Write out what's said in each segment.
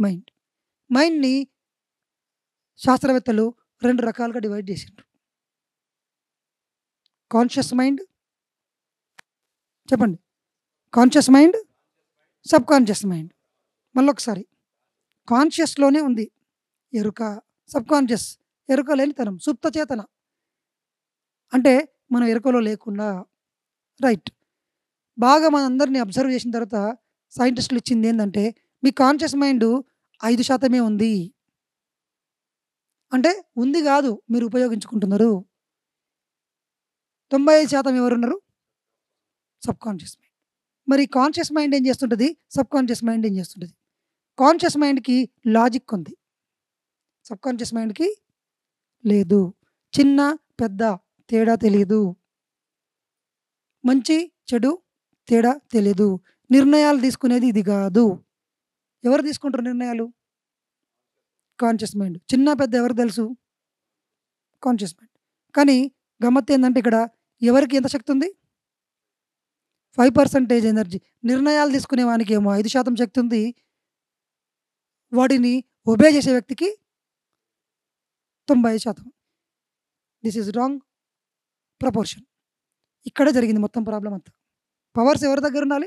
Mind మైండ్ని శాస్త్రవేత్తలు రెండు రకాలుగా డివైడ్ చేసిండ్రు కాన్షియస్ మైండ్ చెప్పండి conscious mind subconscious mind మళ్ళీ ఒకసారి కాన్షియస్లోనే ఉంది ఎరుక సబ్ కాన్షియస్ ఎరుక లేనితనం సుప్త చేతన అంటే మనం ఎరుకలో లేకుండా రైట్ బాగా మన అందరినీ అబ్జర్వ్ చేసిన తర్వాత సైంటిస్టులు ఇచ్చింది ఏంటంటే మీ కాన్షియస్ మైండ్ ఐదు శాతమే ఉంది అంటే ఉంది కాదు మీరు ఉపయోగించుకుంటున్నారు తొంభై ఐదు శాతం ఎవరున్నారు సబ్ కాన్షియస్ మైండ్ మరి కాన్షియస్ మైండ్ ఏం చేస్తుంటుంది సబ్ కాన్షియస్ మైండ్ ఏం చేస్తుంటుంది కాన్షియస్ మైండ్కి లాజిక్ ఉంది సబ్ కాన్షియస్ మైండ్కి లేదు చిన్న పెద్ద తేడా తెలియదు మంచి చెడు తేడా తెలియదు నిర్ణయాలు తీసుకునేది ఇది కాదు ఎవరు తీసుకుంటారు నిర్ణయాలు కాన్షియస్ మైండ్ చిన్న పెద్ద ఎవరు తెలుసు కాన్షియస్ మైండ్ కానీ గమ్మత్ ఏంటంటే ఇక్కడ ఎవరికి ఎంత శక్తి ఉంది ఫైవ్ పర్సెంటేజ్ ఎనర్జీ నిర్ణయాలు తీసుకునే వానికి ఏమో ఐదు శాతం శక్తి ఉంది వాటిని ఒబే చేసే వ్యక్తికి తొంభై ఐదు శాతం దిస్ ఈజ్ రాంగ్ ప్రపోర్షన్ ఇక్కడే జరిగింది మొత్తం ప్రాబ్లం అంతా పవర్స్ ఎవరి దగ్గర ఉండాలి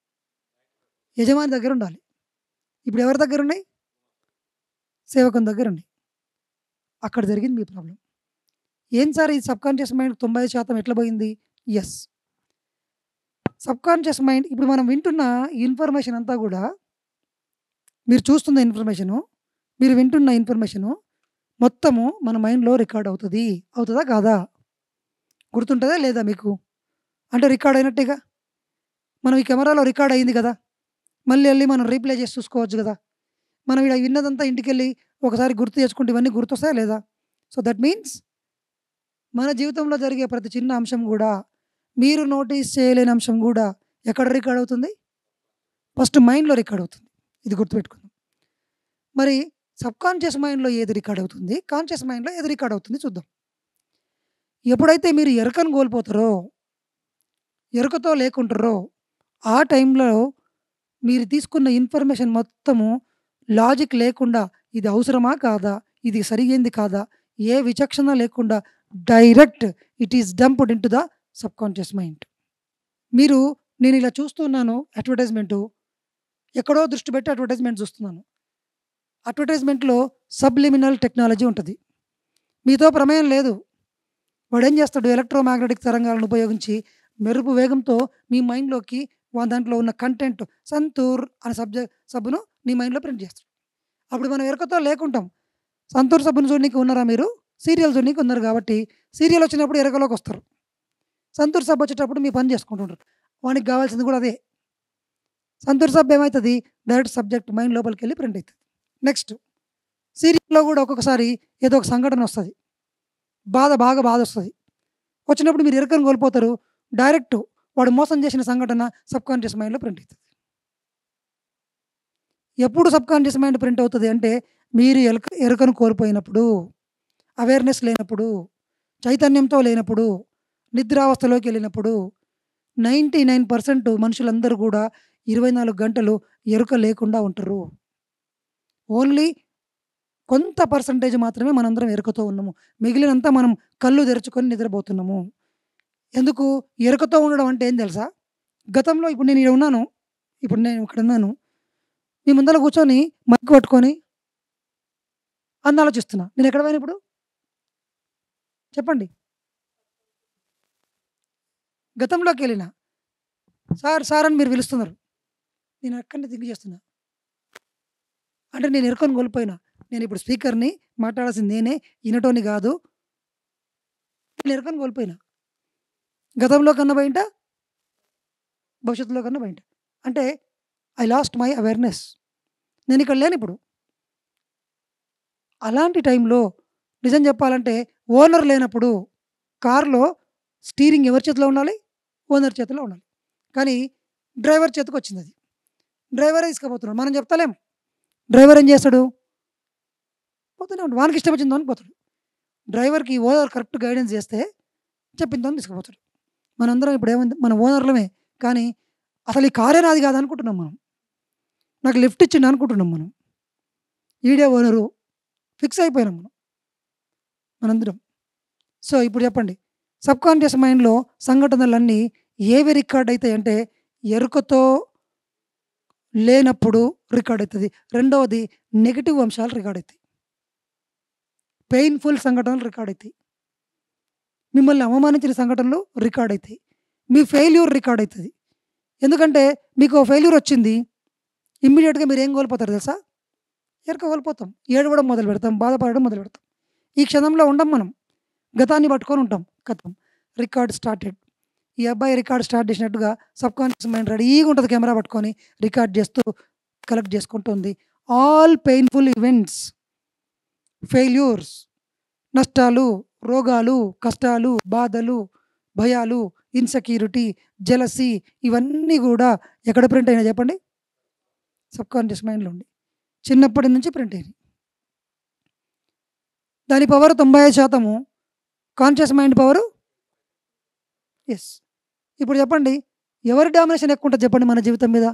యజమాని దగ్గర ఉండాలి ఇప్పుడు ఎవరి దగ్గర ఉన్నాయి సేవకుని దగ్గర ఉన్నాయి అక్కడ జరిగింది మీ ప్రాబ్లం ఏం సార్ ఈ సబ్ కాన్షియస్ మైండ్ తొంభై ఐదు శాతం ఎట్లా పోయింది ఎస్ సబ్ కాన్షియస్ మైండ్ ఇప్పుడు మనం వింటున్న ఇన్ఫర్మేషన్ అంతా కూడా మీరు చూస్తున్న ఇన్ఫర్మేషను మీరు వింటున్న ఇన్ఫర్మేషను మొత్తము మన మైండ్లో రికార్డ్ అవుతుంది అవుతుందా కాదా గుర్తుంటుందా లేదా మీకు అంటే రికార్డ్ అయినట్టేగా మనం ఈ కెమెరాలో రికార్డ్ అయింది కదా మళ్ళీ వెళ్ళి మనం రీప్లే చేసి చూసుకోవచ్చు కదా మనం ఇక్కడ విన్నదంతా ఇంటికి వెళ్ళి ఒకసారి గుర్తు చేసుకుంటే ఇవన్నీ గుర్తొస్తాయా లేదా సో దట్ మీన్స్ మన జీవితంలో జరిగే ప్రతి చిన్న అంశం కూడా మీరు నోటీస్ చేయలేని అంశం కూడా ఎక్కడ రికార్డ్ అవుతుంది ఫస్ట్ మైండ్లో రికార్డ్ అవుతుంది ఇది గుర్తుపెట్టుకుందాం మరి సబ్ కాన్షియస్ మైండ్లో ఏది రికార్డ్ అవుతుంది కాన్షియస్ మైండ్లో ఏది రికార్డ్ అవుతుంది చూద్దాం ఎప్పుడైతే మీరు ఎరకను కోల్పోతారో ఎరుకతో లేకుంటారో ఆ టైంలో మీరు తీసుకున్న ఇన్ఫర్మేషన్ మొత్తము లాజిక్ లేకుండా ఇది అవసరమా కాదా ఇది సరిగైంది కాదా ఏ విచక్షణ లేకుండా direct it is dumped into the subconscious mind మీరు నేను ఇలా చూస్తున్నాను అడ్వర్టైజ్మెంటు ఎక్కడో దృష్టి పెట్టి అడ్వర్టైజ్మెంట్ చూస్తున్నాను అడ్వర్టైజ్మెంట్లో సబ్లిమినల్ టెక్నాలజీ ఉంటుంది మీతో ప్రమేయం లేదు వాడు ఏం చేస్తాడు ఎలక్ట్రోమాగ్నెటిక్ తరంగాలను ఉపయోగించి మెరుపు వేగంతో మీ మైండ్లోకి వా- దాంట్లో ఉన్న కంటెంట్ సంతూర్ అనే సబ్జెక్ట్ సబ్బును నీ మైండ్లో ప్రింట్ చేస్తాడు అప్పుడు మనం ఎరకతో లేకుంటాం సంతూర్ సబ్బును చూడడానికి ఉన్నారా మీరు సీరియల్ చూడడానికి ఉన్నారు కాబట్టి సీరియల్ వచ్చినప్పుడు ఎరకలోకి వస్తారు సంతూర్ సబ్బు వచ్చేటప్పుడు మీ పని చేసుకుంటుంటారు వానికి కావాల్సింది కూడా అదే సంతూర్ సబ్బు ఏమవుతుంది డైరెక్ట్ సబ్జెక్ట్ మైండ్ లోపలికి వెళ్ళి ప్రింట్ అవుతుంది నెక్స్ట్ సీరియల్లో కూడా ఒక్కొక్కసారి ఏదో ఒక సంఘటన వస్తుంది బాధ బాగా బాధ వస్తుంది వచ్చినప్పుడు మీరు ఎరకను కోల్పోతారు డైరెక్ట్ వాడు మోసం చేసిన సంఘటన సబ్ కాన్షియస్ మైండ్లో ప్రింట్ అవుతుంది ఎప్పుడు సబ్ కాన్షియస్ మైండ్ ప్రింట్ అవుతుంది అంటే మీరు ఎలక ఎరుకను కోల్పోయినప్పుడు అవేర్నెస్ లేనప్పుడు చైతన్యంతో లేనప్పుడు నిద్రావస్థలోకి వెళ్ళినప్పుడు నైంటీ నైన్ పర్సెంట్ మనుషులందరూ కూడా ఇరవై నాలుగు గంటలు ఎరుక లేకుండా ఉంటారు ఓన్లీ కొంత పర్సంటేజ్ మాత్రమే మనందరం ఎరుకతో ఉన్నాము మిగిలినంతా మనం కళ్ళు తెరుచుకొని నిద్రపోతున్నాము ఎందుకు ఎరుకతో ఉండడం అంటే ఏం తెలుసా గతంలో ఇప్పుడు నేను ఇక్కడ ఉన్నాను ఇప్పుడు నేను ఇక్కడ ఉన్నాను మీ ముందర కూర్చొని మైక్ పట్టుకొని అని ఆలోచిస్తున్నా నేను ఎక్కడ పోయినా ఇప్పుడు చెప్పండి గతంలోకి వెళ్ళిన సార్ సార్ అని మీరు పిలుస్తున్నారు నేను ఎక్కడిని థింక్ చేస్తున్నా అంటే నేను ఎరుకొని కోల్పోయినా నేను ఇప్పుడు స్పీకర్ని మాట్లాడాల్సింది నేనే వినటోని కాదు నేను ఎరుకొని కోల్పోయినా గతంలో కన్నా బయట భవిష్యత్తులో కన్నా బయట అంటే ఐ లాస్ట్ మై అవేర్నెస్ నేను ఇక్కడ లేను ఇప్పుడు అలాంటి టైంలో నిజం చెప్పాలంటే ఓనర్ లేనప్పుడు కారులో స్టీరింగ్ ఎవరి చేతిలో ఉండాలి ఓనర్ చేతిలో ఉండాలి కానీ డ్రైవర్ చేతికి వచ్చింది అది డ్రైవరే తీసుకుపోతున్నాడు మనం చెప్తలేం డ్రైవర్ ఏం చేస్తాడు పోతూనే ఉంటాడు వానికి ఇష్టం వచ్చిందో అని పోతాడు డ్రైవర్కి ఓనర్ కరెక్ట్ గైడెన్స్ చేస్తే చెప్పిందో అని తీసుకుపోతాడు మనందరం ఇప్పుడు ఏమైంది మన ఓనర్లమే కానీ అసలు ఈ కారే నాది కాదు అనుకుంటున్నాం మనం నాకు లిఫ్ట్ ఇచ్చిండు అనుకుంటున్నాం మనం ఈడే ఓనరు ఫిక్స్ అయిపోయినాం మనం మనందరం సో ఇప్పుడు చెప్పండి సబ్కాన్షియస్ మైండ్లో సంఘటనలన్నీ ఏవి రికార్డ్ అవుతాయి అంటే ఎరుకతో లేనప్పుడు రికార్డ్ అవుతుంది రెండవది నెగిటివ్ అంశాలు రికార్డ్ అవుతాయి పెయిన్ఫుల్ సంఘటనలు రికార్డ్ అవుతాయి మిమ్మల్ని అవమానించిన సంఘటనలు రికార్డ్ అవుతాయి మీ ఫెయిల్యూర్ రికార్డ్ అవుతుంది ఎందుకంటే మీకు ఫెయిల్యూర్ వచ్చింది ఇమ్మీడియట్గా మీరు ఏం కోల్పోతారు తెలుసా ఎరక కోల్పోతాం ఏడవడం మొదలు పెడతాం బాధపడడం మొదలు పెడతాం ఈ క్షణంలో ఉండం మనం గతాన్ని పట్టుకొని ఉంటాం కథం రికార్డ్ స్టార్టెడ్ ఈ అబ్బాయి రికార్డ్ స్టార్ట్ చేసినట్టుగా సబ్ కాన్షియస్ మైండ్ రెడీగా ఉంటుంది కెమెరా పట్టుకొని రికార్డ్ చేస్తూ కలెక్ట్ చేసుకుంటుంది ఆల్ పెయిన్ఫుల్ ఈవెంట్స్ ఫెయిల్యూర్స్ నష్టాలు రోగాలు కష్టాలు బాధలు భయాలు ఇన్సెక్యూరిటీ జలసీ ఇవన్నీ కూడా ఎక్కడ ప్రింట్ అయినా చెప్పండి సబ్ కాన్షియస్ మైండ్లో ఉండి చిన్నప్పటి నుంచి ప్రింట్ అయినాయి దాని పవర్ తొంభై ఐదు శాతము కాన్షియస్ మైండ్ పవరు ఎస్ ఇప్పుడు చెప్పండి ఎవరి డామినేషన్ ఎక్కువ ఉంటుంది చెప్పండి మన జీవితం మీద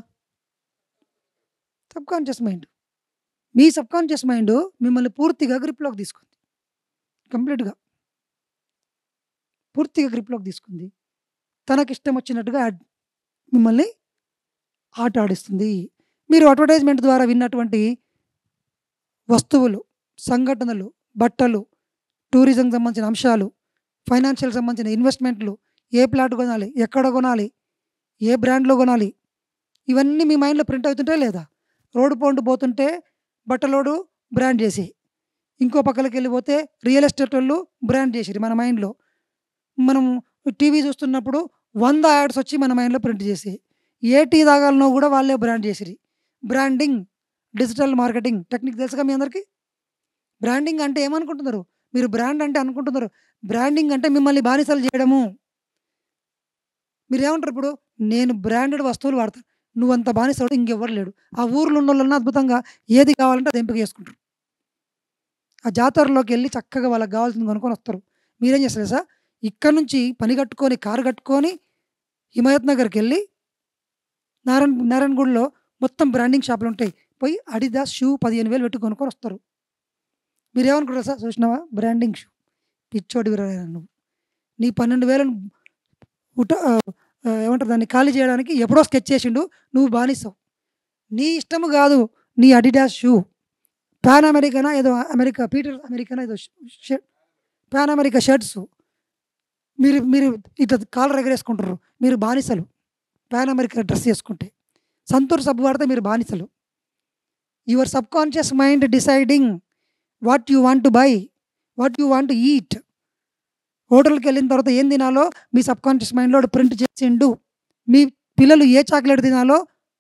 సబ్ కాన్షియస్ మైండ్ మీ సబ్ కాన్షియస్ మైండ్ మిమ్మల్ని పూర్తిగా గ్రిప్లోకి తీసుకుంది కంప్లీట్గా పూర్తిగా గ్రిప్లోకి తీసుకుంది తనకి ఇష్టం వచ్చినట్టుగా యాడ్- మిమ్మల్ని ఆట ఆడిస్తుంది మీరు అడ్వర్టైజ్మెంట్ ద్వారా విన్నటువంటి వస్తువులు సంఘటనలు బట్టలు టూరిజంకి సంబంధించిన అంశాలు ఫైనాన్షియల్ సంబంధించిన ఇన్వెస్ట్మెంట్లు ఏ ప్లాట్ కొనాలి ఎక్కడ కొనాలి ఏ బ్రాండ్లో కొనాలి ఇవన్నీ మీ మైండ్లో ప్రింట్ అవుతుంటే లేదా రోడ్డు పోండు పోతుంటే బట్టలోడు బ్రాండ్ చేసి ఇంకో పక్కలకి వెళ్ళిపోతే రియల్ ఎస్టేట్ వాళ్ళు బ్రాండ్ చేసిరు మన మైండ్లో మనం టీవీ చూస్తున్నప్పుడు వంద యాడ్స్ వచ్చి మన మైండ్లో ప్రింట్ చేసి ఏ టీ తాగాలనో కూడా వాళ్ళే బ్రాండ్ చేసిరి బ్రాండింగ్ డిజిటల్ మార్కెటింగ్ టెక్నిక్ తెలుసుగా మీ అందరికీ బ్రాండింగ్ అంటే ఏమనుకుంటున్నారు మీరు బ్రాండ్ అంటే అనుకుంటున్నారు బ్రాండింగ్ అంటే మిమ్మల్ని బానిసలు చేయడము మీరు ఏమంటారు ఇప్పుడు నేను బ్రాండెడ్ వస్తువులు వాడతాను నువ్వంత బానిసడు ఇంకెవ్వరు లేడు ఆ ఊర్లో ఉన్న వాళ్ళన్నా అద్భుతంగా ఏది కావాలంటే అది ఎంపిక చేసుకుంటారు ఆ జాతరలోకి వెళ్ళి చక్కగా వాళ్ళకి కావాల్సింది కొనుక్కొని వస్తారు మీరేం చేస్తారు సార్ ఇక్కడ నుంచి పని కట్టుకొని కారు కట్టుకొని హిమాయత్ నగర్కి వెళ్ళి నారాయణ నారాయణగూడలో మొత్తం బ్రాండింగ్ షాపులు ఉంటాయి పోయి అడిదాస్ షూ పదిహేను వేలు పెట్టి కొనుక్కొని వస్తారు మీరు ఏమనుకుంటారు సార్ చూసినావా బ్రాండింగ్ షూ పిచ్చోడి విరవైన నువ్వు నీ పన్నెండు వేలను ఉట ఆ, ఆ, ఏమంటారు దాన్ని ఖాళీ చేయడానికి ఎప్పుడో స్కెచ్ చేసిండు నువ్వు బానిస్తావు నీ ఇష్టము కాదు నీ అడిడాస్ షూ పాన్ అమెరికానా ఏదో అమెరికా పీటర్ అమెరికానా ఏదో షర్ట్ పాన్ అమెరికా షర్ట్స్ మీరు మీరు ఇట్లా కాలర్ ఎగరేసుకుంటారు మీరు బానిసలు పాన్ అమెరికా డ్రెస్ వేసుకుంటే సంతూర్ సబ్బు వాడితే మీరు బానిసలు your subconscious mind deciding what you want to buy what you want eat హోటల్కి వెళ్ళిన తర్వాత ఏం తినాలో మీ సబ్ కాన్షియస్ మైండ్లో ప్రింట్ చేసిండు మీ పిల్లలు ఏ చాక్లెట్ తినాలో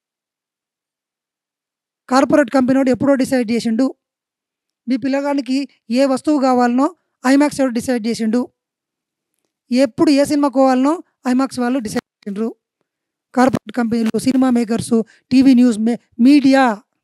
కార్పొరేట్ కంపెనీ వాడు ఎప్పుడో డిసైడ్ చేసిండు మీ పిల్లగానికి ఏ వస్తువు కావాలనో ఐమాక్స్ వాడు డిసైడ్ చేసిండు ఎప్పుడు ఏ సినిమా పోవాలనో ఐమాక్స్ వాళ్ళు డిసైడ్ చేసిండ్రు కార్పొరేట్ కంపెనీలు సినిమా మేకర్సు టీవీ న్యూస్ మే మీడియా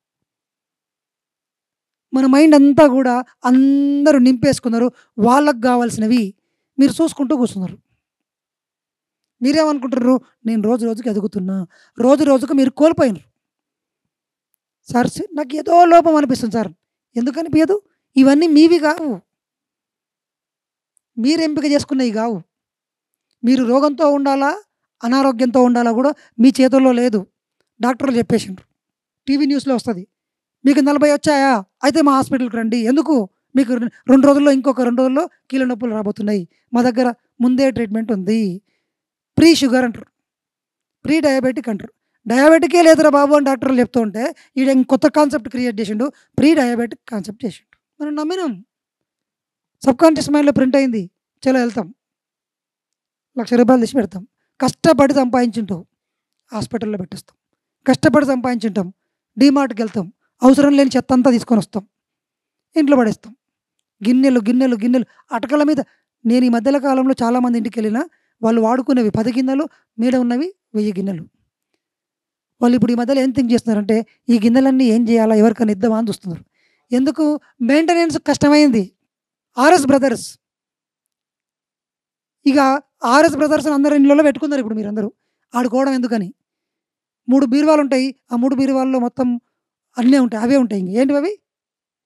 మన మైండ్ అంతా కూడా అందరూ నింపేసుకున్నారు వాళ్ళకు కావాల్సినవి మీరు చూసుకుంటూ కూర్చున్నారు మీరేమనుకుంటారు నేను రోజు రోజుకి ఎదుగుతున్నా రోజు రోజుకు మీరు కోల్పోయినారు సార్ సి- నాకు ఏదో లోపం అనిపిస్తుంది సార్ ఎందుకు అనిపించదు ఇవన్నీ మీవి కావు మీరు ఎంపిక చేసుకున్నవి కావు మీరు రోగంతో ఉండాలా అనారోగ్యంతో ఉండాలా కూడా మీ చేతుల్లో లేదు డాక్టర్లు చెప్పేసిండ్రు టీవీ న్యూస్లో వస్తుంది మీకు నలభై వచ్చాయా అయితే మా హాస్పిటల్కి రండి ఎందుకు మీకు రె- రెండు రోజుల్లో ఇంకొక రెండు రోజుల్లో కీళ్ళ నొప్పులు రాబోతున్నాయి మా దగ్గర ముందే ట్రీట్మెంట్ ఉంది ప్రీ షుగర్ అంటారు ప్రీ డయాబెటిక్ అంటారు డయాబెటికే లేదురా బాబు అని డాక్టర్లు చెప్తూ ఉంటే ఈడ ఇంక కొత్త కాన్సెప్ట్ క్రియేట్ చేసిండు ప్రీ డయాబెటిక్ కాన్సెప్ట్ చేసిండు మనం నమ్మినాం సబ్ కాన్షియస్ మైండ్లో ప్రింట్ అయింది చలో వెళ్తాం లక్ష రూపాయలు తీసి పెడతాం కష్టపడి సంపాదించుంటాం హాస్పిటల్లో పెట్టేస్తాం కష్టపడి సంపాదించుంటాం డీమార్ట్కి వెళ్తాం అవసరం లేని చెత్త అంతా తీసుకొని వస్తాం ఇంట్లో పడేస్తాం గిన్నెలు గిన్నెలు గిన్నెలు అటకల మీద నేను ఈ మధ్యల కాలంలో చాలామంది ఇంటికి వెళ్ళినా వాళ్ళు వాడుకునేవి పది గిన్నెలు మీద ఉన్నవి వెయ్యి గిన్నెలు వాళ్ళు ఇప్పుడు ఈ మధ్యలో ఏం థింక్ చేస్తున్నారంటే ఈ గిన్నెలన్నీ ఏం చేయాలా ఎవరికైనా ఇద్దామా అని చూస్తున్నారు ఎందుకు మెయింటెనెన్స్ కష్టమైంది ఆర్ఎస్ బ్రదర్స్ ఇక ఆర్ఎస్ బ్రదర్స్ అందరు ఇంట్లో పెట్టుకున్నారు ఇప్పుడు మీరందరూ ఆడుకోవడం ఎందుకని మూడు బీరువాలు ఉంటాయి ఆ మూడు బీరువాల్లో మొత్తం అన్నీ ఉంటాయి అవే ఉంటాయి ఇంక ఏంటి అవి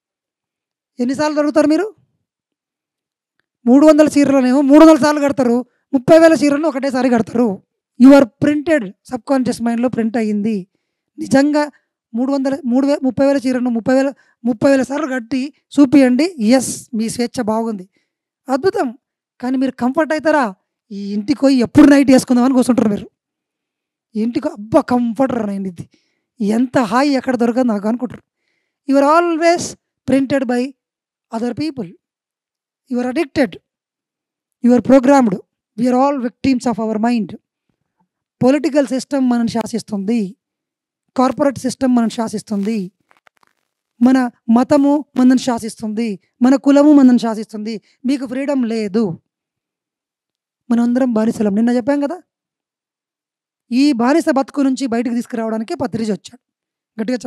ఎన్నిసార్లు దొరుకుతారు మీరు మూడు వందల చీరలనేమో మూడు వందల సార్లు కడతారు ముప్పై వేల చీరలను ఒకటేసారి కడతారు యువర్ ప్రింటెడ్ సబ్ కాన్షియస్ మైండ్లో ప్రింట్ అయ్యింది నిజంగా మూడు వందల మూడు వే ముప్పై వేల చీరను ముప్పై వేల ముప్పై వేల సార్లు కట్టి చూపియండి ఎస్ మీ స్వేచ్ఛ బాగుంది అద్భుతం కానీ మీరు కంఫర్ట్ అవుతారా ఈ ఇంటికి పోయి ఎప్పుడు నైట్ వేసుకుందామని కూర్చుంటారు మీరు ఈ ఇంటికి అబ్బా కంఫర్ట్ నేను ఇది ఎంత హాయి ఎక్కడ దొరకదు నాకు అనుకుంటారు your always printed by other people your addicted your programmed we are all victims of our mind political system మనం శాసిస్తుంది కార్పొరేట్ సిస్టమ్ మనం శాసిస్తుంది మన మతము మనల్ని శాసిస్తుంది మన కులము మనల్ని శాసిస్తుంది మీకు ఫ్రీడమ్ లేదు మనందరం బానిసలం నిన్న చెప్పాం కదా ఈ బానిస బతుకు నుంచి బయటకు తీసుకురావడానికి పత్రిజ వచ్చాడు గట్టిగా చెప్పండి.